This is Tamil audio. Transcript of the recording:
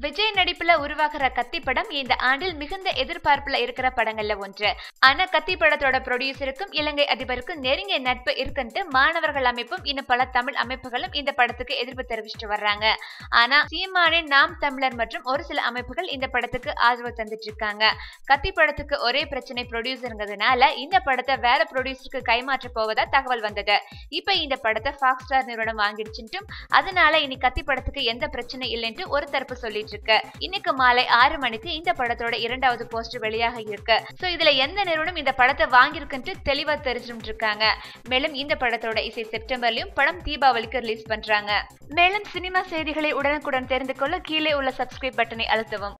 விஜய் நடிப்புல உருவாகிற கத்தி படம் இந்த ஆண்டில் மிகுந்த எதிர்பார்ப்புல இருக்கிற படங்கள்ல ஒன்று ஆனா கத்தி படத்தோட ப்ரொடியூசருக்கும் இலங்கை அதிபருக்கும் நெருங்கிய நட்பு இருக்குன்ட்டு மாணவர்கள் அமைப்பும் இன்னும் பல தமிழ் அமைப்புகளும் இந்த படத்துக்கு எதிர்ப்பு தெரிவிச்சுட்டு வர்றாங்க ஆனா சீமானின் நாம் தமிழர் மற்றும் ஒரு சில அமைப்புகள் இந்த படத்துக்கு ஆதரவு தந்துட்டு இருக்காங்க கத்தி படத்துக்கு ஒரே பிரச்சனை ப்ரொடியூசருங்கிறதுனால இந்த படத்தை வேற ப்ரொடியூசருக்கு கைமாற்ற போவதா தகவல் வந்தது இப்ப இந்த படத்தை ஃபாக்ஸ் ஸ்டார் நிறுவனம் வாங்கிடுச்சுட்டும் அதனால இனி கத்தி படத்துக்கு எந்த பிரச்சனை இல்லைன்ட்டு ஒரு தரப்பு சொல்லிட்டு இருக்கு இன்னைக்கு மாலை ஆறு மணிக்கு இந்த படத்தோட இரண்டாவது போஸ்டர் வெளியாக இருக்கு சோ இதுல எந்த நிறுவனம் இந்த படத்தை வாங்கியிருக்குன்ட்டு தெளிவா தெரிஞ்சுட்டு இருக்காங்க மேலும் இந்த படத்தோட இசை செப்டம்பர்லயும் படம் தீபாவளிக்கு ரிலீஸ் பண்றாங்க மேலும் சினிமா செய்திகளை உடனுக்குடன் தெரிந்து கொள்ள கீழே உள்ள சப்ஸ்கிரைப் பட்டனை அழுத்தவும்